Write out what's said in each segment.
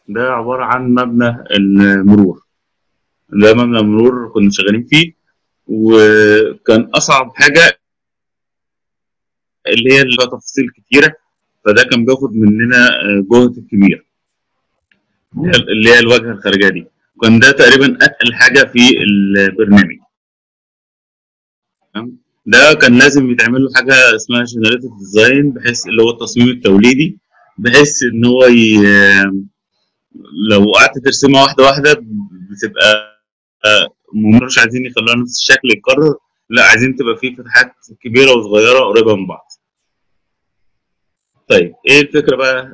ده عباره عن مبنى المرور ده مبنى المرور كنا شغالين فيه وكان اصعب حاجه اللي هي اللي فيها تفاصيل كتيره فده كان بياخد مننا جهد كبير اللي هي الواجهه الخارجيه دي كان ده تقريبا اتقل حاجه في البرنامج ده كان لازم يتعمل له حاجه اسمها جنريتيف ديزاين بحيث اللي هو التصميم التوليدي بحيث ان هو ي... لو قعدت ترسمها واحده واحده بتبقى مش عايزين يخلوها نفس الشكل يتكرر لا عايزين تبقى فيه فتحات كبيره وصغيره قريبه من بعض طيب ايه الفكره بقى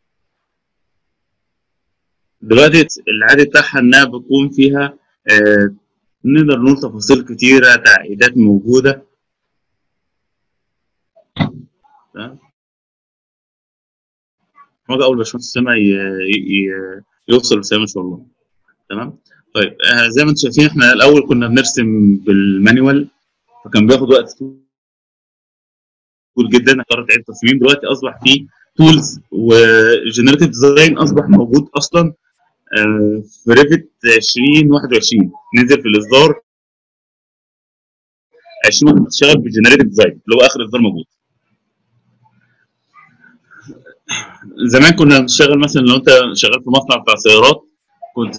دلوقتي العادي بتاعها انها بتكون فيها آه نقدر نقول تفاصيل كتيرة تعقيدات موجودة تمام حاجة أول باشمهندس سما يوصل لسما إن شاء الله تمام طيب آه زي ما انتم شايفين احنا الأول كنا بنرسم بالمانيوال فكان بياخد وقت طويل جدا اختار تعيد تصميم دلوقتي أصبح فيه تولز وجنريتيف ديزاين أصبح موجود أصلا في ريفت 2021 نزل في الاصدار 20 بتشتغل بجنريتيف ديزاين اللي هو اخر اصدار موجود زمان كنا بنشتغل مثلا لو انت شغال في مصنع بتاع سيارات كنت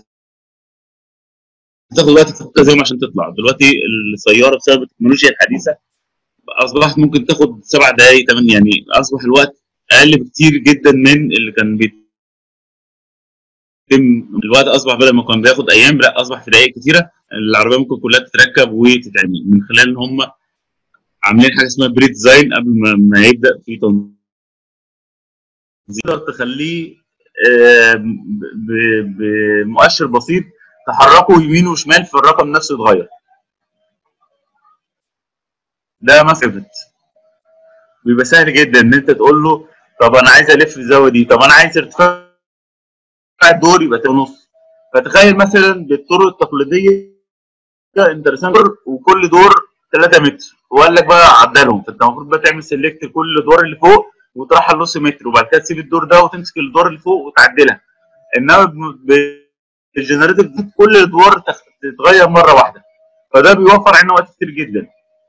تاخد وقت كذا يوم عشان تطلع دلوقتي السياره بسبب التكنولوجيا الحديثه اصبحت ممكن تاخد سبع دقائق كمان يعني اصبح الوقت اقل بكتير جدا من اللي كان بيت يتم الوقت اصبح بدل ما كان بياخد ايام لا اصبح في دقائق كتيره العربيه ممكن كلها تتركب وتتعمل من خلال ان هم عاملين حاجه اسمها بري ديزاين قبل ما, ما يبدا في تنظيم تقدر تخليه بمؤشر بسيط تحركه يمين وشمال في الرقم نفسه يتغير ده مثلا بيبقى سهل جدا ان انت تقول له طب انا عايز الف الزاويه دي طب انا عايز ارتفاع الدور يبقى ونص فتخيل مثلا بالطرق التقليديه انت رسمت وكل دور 3 متر وقال لك بقى عدلهم فانت المفروض بقى تعمل سيلكت كل دور اللي فوق وتروح نص متر وبعد كده تسيب الدور ده وتمسك الدور اللي فوق وتعدلها انما بالجنريتيف كل الادوار تتغير مره واحده فده بيوفر علينا وقت كتير جدا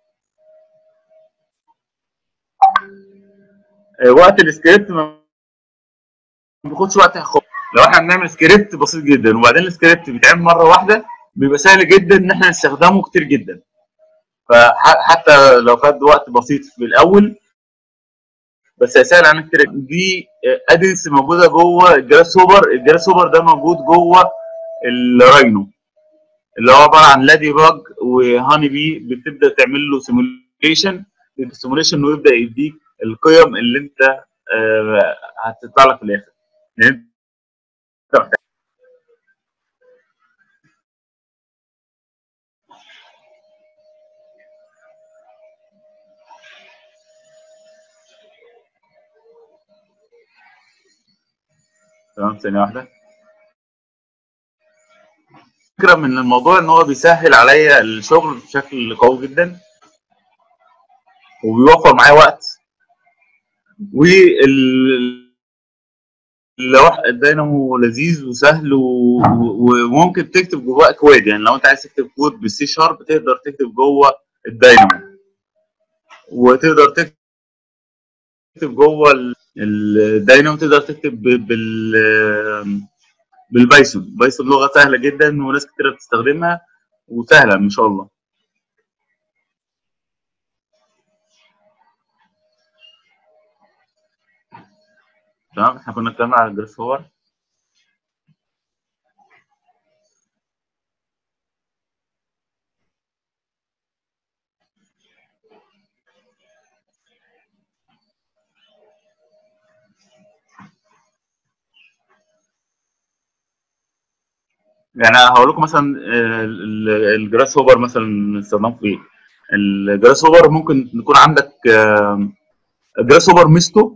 وقت السكريبت ما بياخدش وقت خالص لو احنا بنعمل سكريبت بسيط جدا وبعدين السكريبت بيتعمل مره واحده بيبقى سهل جدا ان احنا نستخدمه كتير جدا فحتى لو خد وقت بسيط في الاول بس هيسهل علينا كتير دي ادنس موجوده جوه الجراس سوبر الجراس سوبر ده موجود جوه الراينو اللي هو عباره عن لادي باج وهاني بي بتبدا تعمل له سيموليشن السيموليشن ويبدا يديك القيم اللي انت آه هتطلع لك في الاخر يعني تمام ثانية واحدة فكرة من الموضوع ان هو بيسهل عليا الشغل بشكل قوي جدا وبيوفر معايا وقت وال اللوح الدينامو لذيذ وسهل و... وممكن تكتب جواه اكواد يعني لو انت عايز تكتب كود بالسي شارب تقدر تكتب جوه الدينامو وتقدر تكتب جوه الدينامو تقدر تكتب بال بالبايثون بايثون لغه سهله جدا وناس كتير بتستخدمها وسهله ما شاء الله تمام احنا كنا اتكلمنا على الجريس هوبر يعني هقول لكم مثلا الجراس هوبر مثلا استخدام في ايه الجراس هوبر ممكن يكون عندك الجراس هوبر ميزته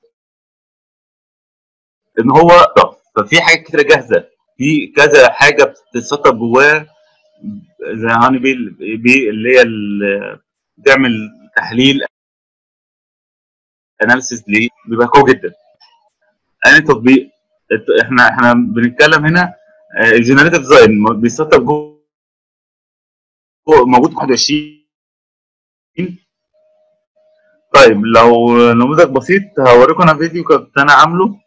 ان هو ففي حاجات كتيره جاهزه في كذا حاجه بتتسطب جواه زي هاني بي, بي اللي هي بتعمل تحليل اناليسيس ليه بيبقى قوي جدا اي تطبيق الت- احنا احنا بنتكلم هنا الجنريتيف ديزاين بيسطب جوه جوه- موجود في 21 طيب لو نموذج بسيط هوريكم انا فيديو كنت انا عامله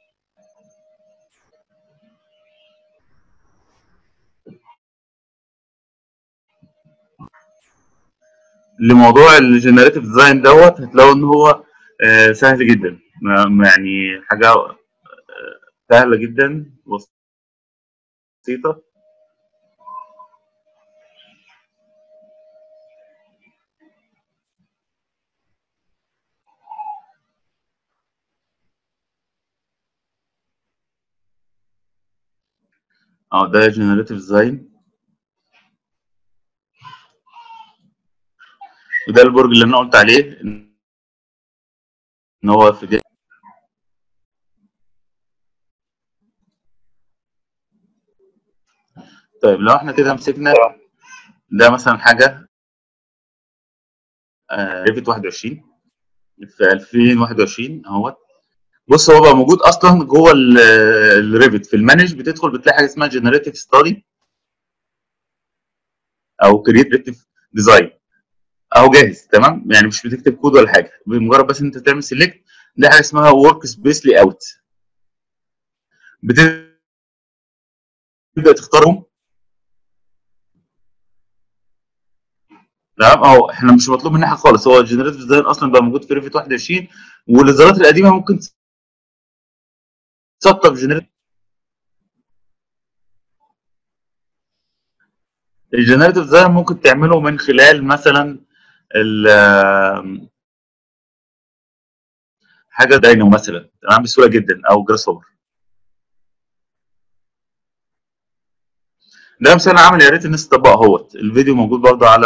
لموضوع الجنريتيف ديزاين دوت هتلاقوا ان هو آه، سهل جدا ما- ما يعني حاجه آه، سهله جدا بسيطه اه ده جنريتيف ديزاين وده البرج اللي انا قلت عليه ان هو في دي طيب لو احنا كده مسكنا ده مثلا حاجه ريفت 21 في 2021 اهوت بص هو بقى موجود اصلا جوه الريفت في المانج بتدخل بتلاقي حاجه اسمها جنريتيف ستادي او كريتيف ديزاين اهو جاهز تمام يعني مش بتكتب كود ولا حاجه بمجرد بس انت تعمل سيلكت ده حاجه اسمها ورك سبيس لي اوت بتبدا تختارهم تمام اهو احنا مش مطلوب مننا حاجه خالص هو الجنريتيف ديزاين اصلا بقى موجود في ريفت 21 والاصدارات القديمه ممكن تسطب جنريتيف الجنريتيف ديزاين ممكن تعمله من خلال مثلا ال حاجه داينو مثلا تمام بسهوله جدا او جراس هوبر ده مثال عمل يا ريت الناس تطبقه اهوت الفيديو موجود برضه على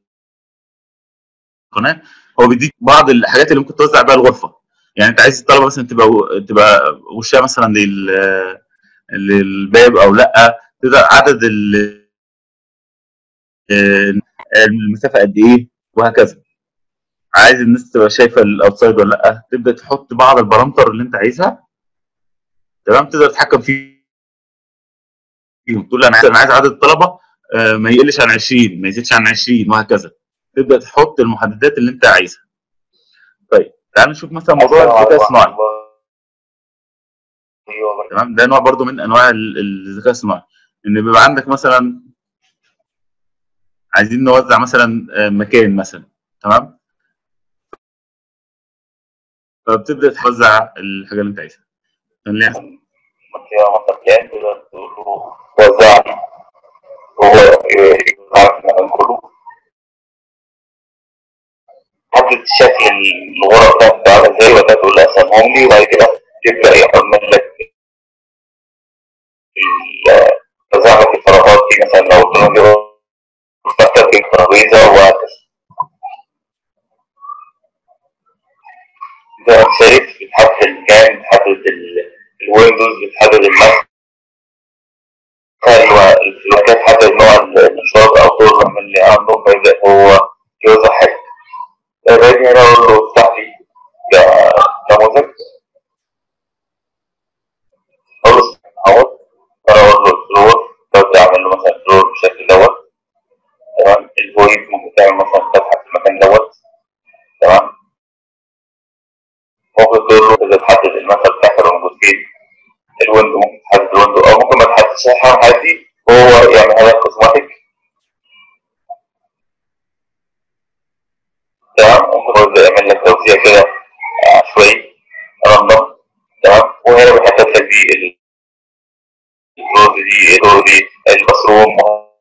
القناه هو بيديك بعض الحاجات اللي ممكن توزع بيها الغرفه يعني انت عايز الطلبه مثلا تبقى تبقى وشها مثلا لل للباب او لا تبدا عدد ال المسافه قد ايه وهكذا عايز الناس تبقى شايفه الاوتسايد ولا لا تبدا تحط بعض البارامتر اللي انت عايزها تمام تقدر تتحكم فيهم تقول انا عايز انا عايز عدد الطلبه آه، ما يقلش عن 20 ما يزيدش عن 20 وهكذا تبدا تحط المحددات اللي انت عايزها طيب تعال نشوف مثلا موضوع الذكاء الصناعي تمام ده نوع برضو من انواع ال- الذكاء الصناعي ان بيبقى عندك مثلا عايزين نوزع مثلا آه، مكان مثلا تمام فبتبدا توزع الحاجه اللي انت عايزها خلينا فيها مثلا كان تقدر تقول له وزعني هو يعرف المكان كله حدد شكل الغرف بتاعته عامل ازاي وبعد كده تقول له قسمهم لي وبعد كده يبدا يحمل لك ال- توزع لك الفراغات دي مثلا لو قلت له جيب مكتب جيب ترابيزه وهكذا زي ما انت شايف بتحدد المكان بتحدد ال- الويندوز بتحدد المسح الوكالة تحدد نوع النشاط أو طول من اللي عنده فيبدأ هو يوزع حاجة باجي هنا أقول له افتح لي نموذج أقول له اهوت أنا أقول له فلور ببدأ أعمل له مثلا فلور بالشكل دوت تمام الفويد ممكن تعمل مثلا فتحة في المكان دوت تمام ممكن تقول له تقدر تحدد المثل بتاعك اللي موجود فين الويندو ممكن تحدد الويندو او ممكن ما تحددش الحاجات دي هو يعملها لك اوتوماتيك تمام ممكن هو يعمل لك توزيع كده عشوائي راندوم تمام وهنا بيحدد لك دي ال- الدور دي الدور دي البصروم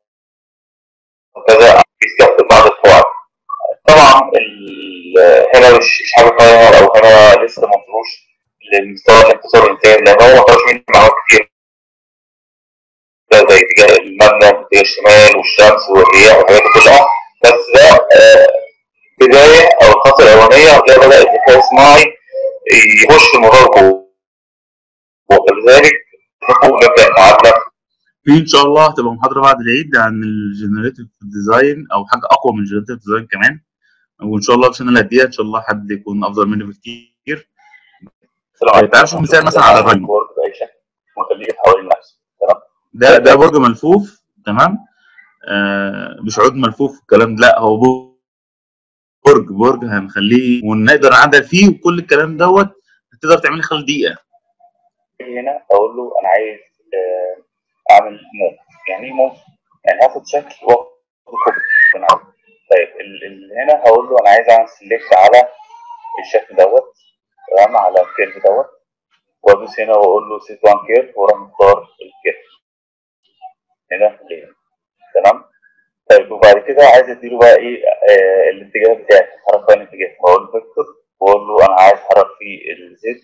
وكذا بيستخدم بعض القواعد طبعا ال- هنا مش مش حاجه صغيره او هنا لسه ما وصلوش للمستوى الاختصار الانتاج لان هو ما طلعش منه معلومات كتير ده زي اتجاه المبنى اتجاه الشمال والشمس والرياح والحاجات دي كلها بس ده آه، بدايه او الخطوه الاولانيه هتلاقي بدا الذكاء الصناعي يخش في الموضوع جوه ولذلك نبدا نتعلم في ان شاء الله هتبقى محاضره بعد العيد عن الجنريتيف ديزاين او حاجه اقوى من الجنريتيف ديزاين كمان وان شاء الله السنه اللي هديها ان شاء الله حد يكون افضل مني بكتير السلام عليكم. تعال نشوف مثال مثلا على الرن. وورد بأي شكل. متلفه حوالين نفسه تمام ده ده برج ملفوف تمام آه مش عود ملفوف الكلام ده لا هو برج برج هنخليه ونقدر نعدل فيه وكل الكلام دوت هتقدر تعمل خلال دقيقه هنا اقول له انا عايز آه، اعمل موف يعني ايه موف؟ يعني هاخد شكل واخد كوبي من عنده. طيب ال ال هنا هقول له انا عايز اعمل سيلكت على الشكل دوت تمام على الكيرف دوت وادوس هنا واقول له سيت وان كيرف واروح مختار الكيرف هنا ليه تمام طيب وبعد كده عايز اديله بقى ايه آه الاتجاه بتاعي اتحرك بقى الاتجاه بقول له فيكتور واقول له انا عايز اتحرك في الزد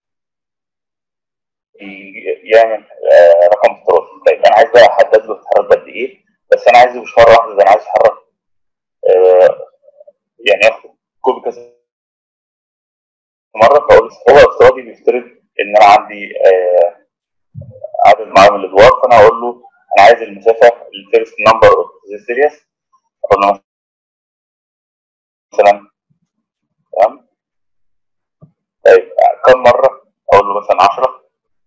ي- يعمل آه رقم افتراضي طيب انا عايز بقى احدد له اتحرك قد ايه بس انا عايزه مش مره واحده ده انا عايز اتحرك آه يعني ياخد كوبي كذا مره فاقول له هو افتراضي بيفترض ان انا عندي آه عدد معين من الادوار فانا هقول له انا عايز المسافه الفيرست نمبر اوف ذا سيريس اقول له مثلا تمام طيب كم مره اقول له مثلا 10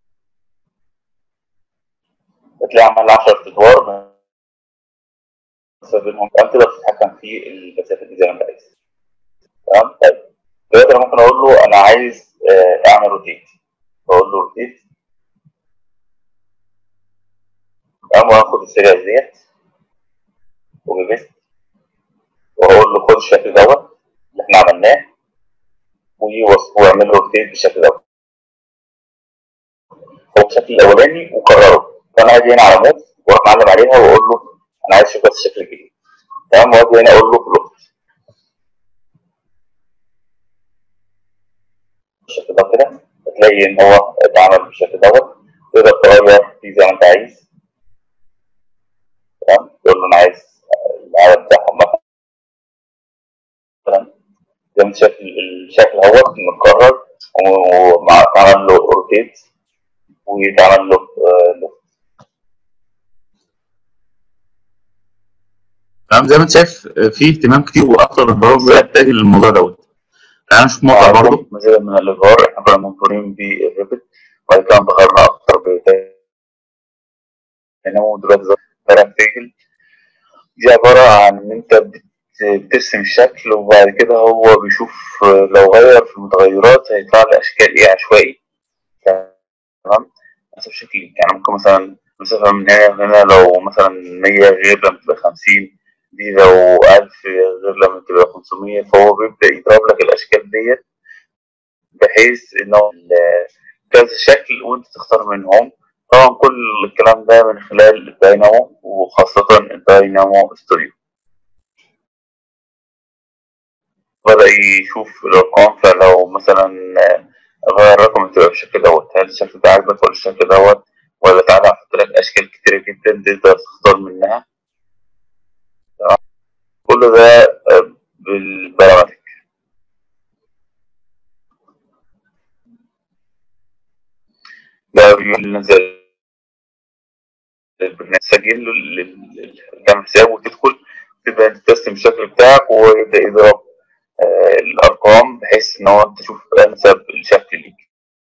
بتلاقي عمل 10 ادوار بس بينهم انت تقدر تتحكم في المسافه دي زي ما انت عايز تمام طيب دلوقتي انا ممكن اقول له انا عايز آه، اعمل روتيت بقول له روتيت قام واخد السيريس ديت وبيست واقول له خد الشكل دوت اللي احنا عملناه ويوص- واعمل له روتيت بالشكل دوت هو الشكل الاولاني وكرره فانا اجي هنا على موف واروح معلم عليها واقول له انا عايز اشوف بس الشكل الجديد تمام واجي هنا اقول له بلوك بالشكل ده كده هتلاقي ان هو اتعمل بالشكل دوت تقدر تغير فيه زي ما انت عايز تمام تقول له انا عايز العدد بتاعهم مثلا زي ما انت شايف الشكل اهوت متكرر واتعمل له روتيت ويتعمل له آه، له تمام زي ما انت شايف آه، في اهتمام كتير واكتر البرامج بتتجه للموضوع دوت تعال نشوف موقع برضه مزيد من الإظهار إحنا كنا منظورين بالريفت وبعد كده انتقلنا أكتر بتنمو دلوقتي بارافيجل دي عبارة عن إن أنت بت- بترسم الشكل وبعد كده هو بيشوف آه، لو غير في المتغيرات هيطلع لي أشكال إيه عشوائي تمام حسب شكل يعني ممكن مثلا مسافة من هنا لهنا لو مثلا 100 غير لما تبقى 50 دي لو 1000 غير لما تبقى 500 فهو بيبدأ يضرب لك الأشكال ديت بحيث إنه ال- كذا شكل وأنت تختار منهم طبعا كل الكلام ده من خلال الداينامو وخاصة الداينامو ستوديو بدأ يشوف الأرقام فلو مثلا غير الرقم تبقى بالشكل دوت هل الشكل ده عاجبك ولا الشكل دوت ولا تعالى أحط لك أشكال كتيرة جدا تقدر تختار منها تمام؟ كل ده آه، بالبرامج ده بينزل البرنامج تسجل له ال- ال- ال- تعمل حساب وتدخل تبدأ انت ترسم الشكل بتاعك ويبدأ يضرب آه، الأرقام بحيث إن هو أنت تشوف أنسب الشكل ليك.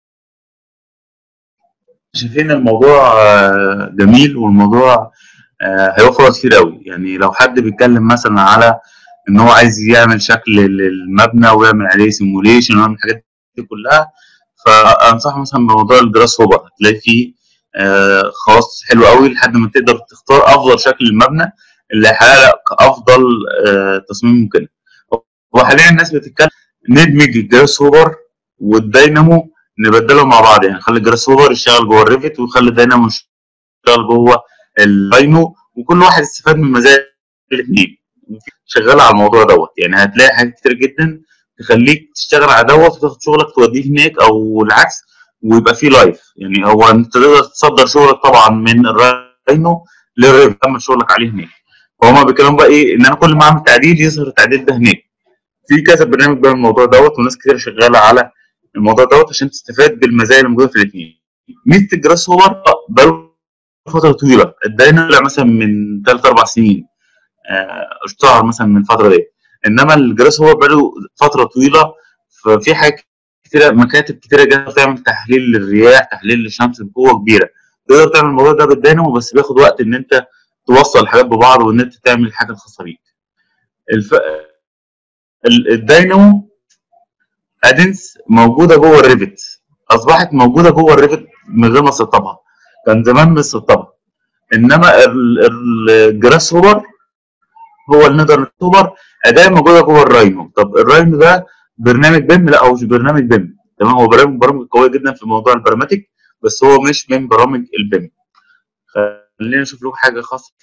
شايفين الموضوع آه، جميل والموضوع آه، هيوفر وقت كتير قوي يعني لو حد بيتكلم مثلا على ان هو عايز يعمل شكل للمبنى ويعمل عليه سيموليشن ويعمل الحاجات دي كلها فانصح مثلا بموضوع الجراس هوبر هتلاقي فيه آه، خواص حلو قوي لحد ما تقدر تختار افضل شكل للمبنى اللي هيحقق لك افضل آه، تصميم ممكن وحاليا الناس بتتكلم ندمج الجراس هوبر والداينامو نبدلهم مع بعض يعني نخلي الجراس هوبر يشتغل جوه الريفت ويخلي الداينامو يشتغل جوه الداينو وكل واحد يستفاد من مزايا الاثنين شغال على الموضوع دوت يعني هتلاقي حاجات كتير جدا تخليك تشتغل على دوت وتاخد شغلك توديه هناك او العكس ويبقى فيه لايف يعني هو انت تقدر تصدر شغلك طبعا من الراينو للريف تعمل شغلك عليه هناك فهم بيتكلموا بقى ايه ان انا كل ما اعمل تعديل يظهر التعديل ده هناك في كذا برنامج بقى الموضوع دوت وناس كتير شغاله على الموضوع دوت عشان تستفاد بالمزايا اللي موجوده في الاثنين ميزه الجراس هوبر بقاله فتره طويله الداينا طلع مثلا من ثلاث اربع سنين آه، اشتهر مثلا من الفتره دي انما الجراس هوبر بقاله فتره طويله ففي حاجات كتيره مكاتب كتيره جدا تعمل تحليل للرياح تحليل للشمس بقوه كبيره تقدر تعمل الموضوع ده بالدينامو بس بياخد وقت ان انت توصل الحاجات ببعض وان انت تعمل الحاجه الخاصه بيك الف... ال- الدينامو ادنس موجوده جوه الريفت اصبحت موجوده جوه الريفت من غير ما تسطبها كان زمان بتسطبها انما ال- ال- الجراس هوبر هو النيدر هوبر اداه موجوده جوه الراينو طب الراينو ده برنامج بيم لا هو مش برنامج بيم تمام هو برنامج برامج قويه جدا في موضوع البراماتيك بس هو مش من برامج البيم خلينا نشوف له حاجه خاصه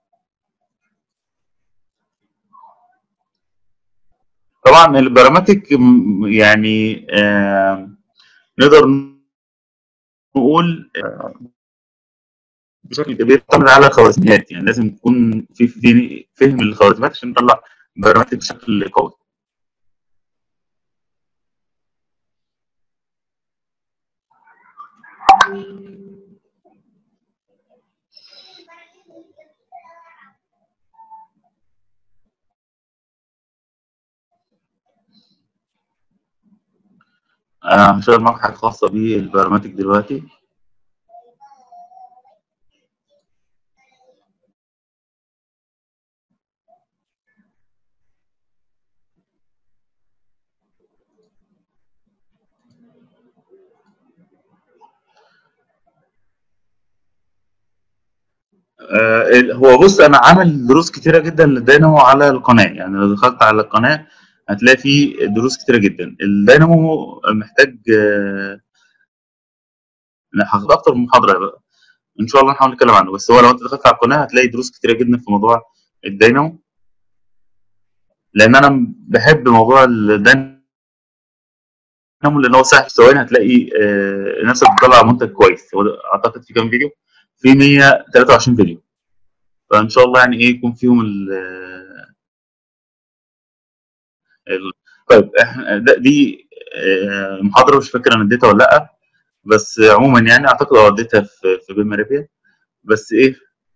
طبعا البراماتيك م- يعني آه نقدر نقول آه، بشكل كبير تعتمد على الخوارزميات يعني لازم تكون في في فهم للخوارزميات عشان نطلع براماتيك بشكل قوي انا هشتغل معاك حاجه خاصه بالبراماتيك دلوقتي آه، ال- هو بص انا عامل دروس كتيره جدا للدينامو على القناه يعني لو دخلت على القناه هتلاقي فيه دروس كتيره جدا الدينامو محتاج آه، أنا هاخد اكتر من محاضره بقى ان شاء الله نحاول نتكلم عنه بس هو لو انت دخلت على القناه هتلاقي دروس كتيره جدا في موضوع الدينامو لان انا بحب موضوع الدينامو لان هو سهل في ثواني هتلاقي آه، نفسك بتطلع منتج كويس هو ده- اعتقد في كام فيديو في 123 فيديو فان شاء الله يعني ايه يكون فيهم ال ال- طيب احنا ده- دي آه، محاضره مش فاكر انا اديتها ولا لا بس عموما يعني اعتقد اه اديتها في في بيم ريبيا بس ايه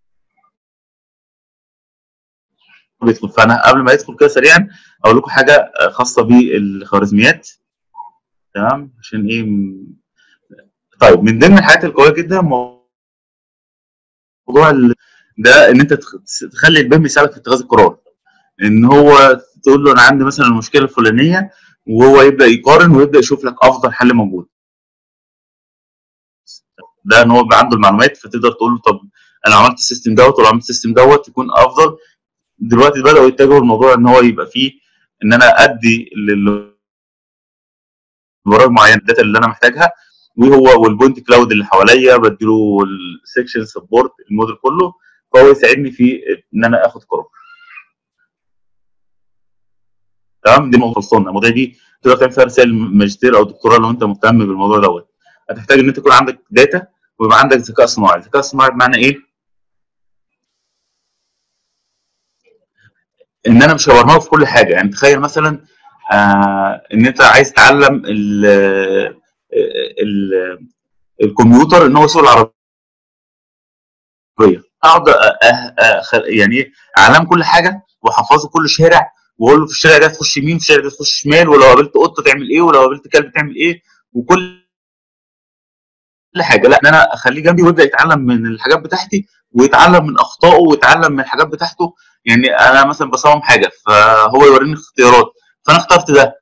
بيدخل فانا قبل ما يدخل كده سريعا اقول لكم حاجه خاصه بالخوارزميات تمام عشان ايه م- طيب من ضمن الحاجات القويه جدا موضوع ال- ده ان انت تخ- تخلي البيم يساعدك في اتخاذ القرار ان هو تقول له انا عندي مثلا المشكله الفلانيه وهو يبدا يقارن ويبدا يشوف لك افضل حل موجود ده ان هو بيبقى عنده المعلومات فتقدر تقول له طب انا عملت السيستم دوت ولو عملت السيستم دوت يكون افضل دلوقتي بداوا يتجهوا الموضوع ان هو يبقى فيه ان انا ادي لل- لبرامج معينه الداتا اللي انا محتاجها وهو والبوينت كلاود اللي حواليا بديله السكشن سبورت الموديل كله فهو يساعدني في ان انا اخد قرار تمام دي نقطه خلصانه المواضيع دي تقدر تعمل فيها رسائل ماجستير او دكتوراه لو انت مهتم بالموضوع دوت هتحتاج ان انت يكون عندك داتا ويبقى عندك ذكاء صناعي الذكاء الصناعي بمعنى ايه ان انا مش هبرمجه في كل حاجه يعني تخيل مثلا آه ان انت عايز تعلم ال ال الكمبيوتر ان هو يسوق العربيه اقعد أ- أ- أخ- يعني ايه اعلم كل حاجه واحفظه كل شارع واقول له في الشارع ده تخش يمين في الشارع ده تخش شمال ولو قابلت قطه تعمل ايه ولو قابلت كلب تعمل ايه وكل حاجه لا ان انا اخليه جنبي ويبدا يتعلم من الحاجات بتاعتي ويتعلم من اخطائه ويتعلم من الحاجات بتاعته يعني انا مثلا بصمم حاجه فهو يوريني اختيارات فانا اخترت ده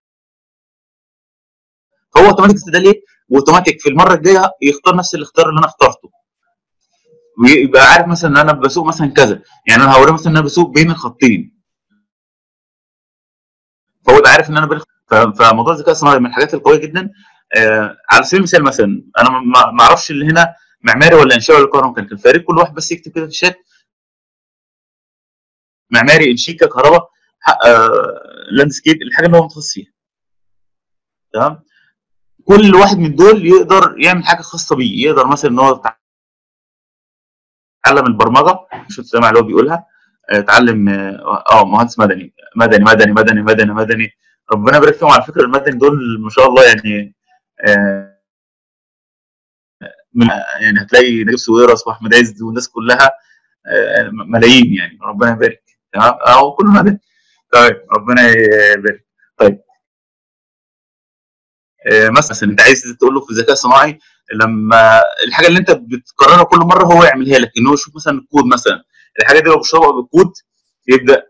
فهو اوتوماتيك ده ليه واوتوماتيك في المره الجايه يختار نفس الاختيار اللي انا اخترته ويبقى عارف مثلا ان انا بسوق مثلا كذا يعني انا هوريه مثلا ان انا بسوق بين الخطين فهو يبقى عارف ان انا بين الخ- ف- فموضوع الذكاء الصناعي من الحاجات القويه جدا آه على سبيل المثال مثلا انا ما ما اعرفش اللي هنا معماري ولا انشائي ولا كهرباء فياريت كل واحد بس يكتب كده في الشات معماري انشيكا كهرباء آه لاندسكيب الحاجه اللي هو متخصص فيها تمام كل واحد من دول يقدر يعمل حاجه خاصه بيه يقدر مثلا ان هو يتعلم البرمجه مش سامع اللي هو بيقولها آه، اتعلم اه آه، مهندس مدني مدني مدني مدني مدني مدني ربنا يبارك فيهم على فكره المدني دول ما شاء الله يعني آه، من يعني هتلاقي نجيب سويرس واحمد عز والناس كلها آه، ملايين يعني ربنا يبارك تمام او كله مدني طيب ربنا يبارك طيب آه، مثلا انت عايز تقول له في الذكاء الصناعي لما الحاجه اللي انت بتكررها كل مره هو يعملها لك ان هو يشوف مثلا الكود مثلا الحاجه دي لو بشربها بالكود يبدا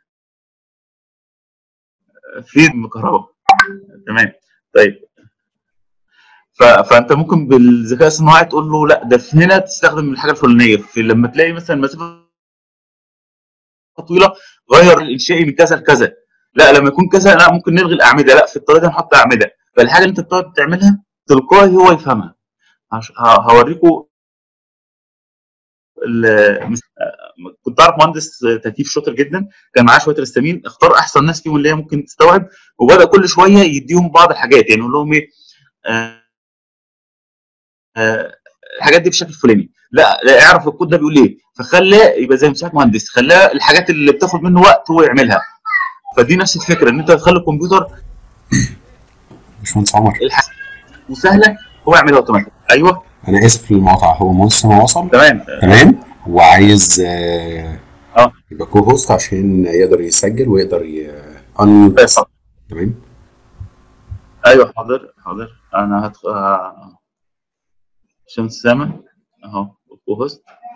في كهرباء تمام طيب ف... فانت ممكن بالذكاء الصناعي تقول له لا ده في هنا تستخدم الحاجه الفلانيه في لما تلاقي مثلا مسافه طويله غير الانشائي من كذا لكذا لا لما يكون كذا لا ممكن نلغي الاعمده لا في الطريقه دي نحط اعمده فالحاجه اللي انت بتقعد تعملها تلقائي هو يفهمها هش- ه- هوريكم ال- مس- كنت اعرف مهندس تكييف شاطر جدا كان معاه شويه رسامين اختار احسن ناس فيهم اللي هي ممكن تستوعب وبدا كل شويه يديهم بعض الحاجات يعني يقول لهم ايه آه، آه، الحاجات دي بشكل فلاني لا لا اعرف الكود ده بيقول ايه فخلاه يبقى زي مساعد مهندس خلاه الحاجات اللي بتاخد منه وقت هو يعملها فدي نفس الفكره ان انت تخلي الكمبيوتر باشمهندس عمر الحاجة وسهله هو يعملها اوتوماتيك ايوه انا اسف للمقاطعه هو مهندس ما وصل تمام تمام وعايز آه، اه يبقى كو هوست عشان يقدر يسجل ويقدر ي... unmute بس. تمام ايوه حاضر حاضر انا هدخل آه، شمس سامة اهو كو هوست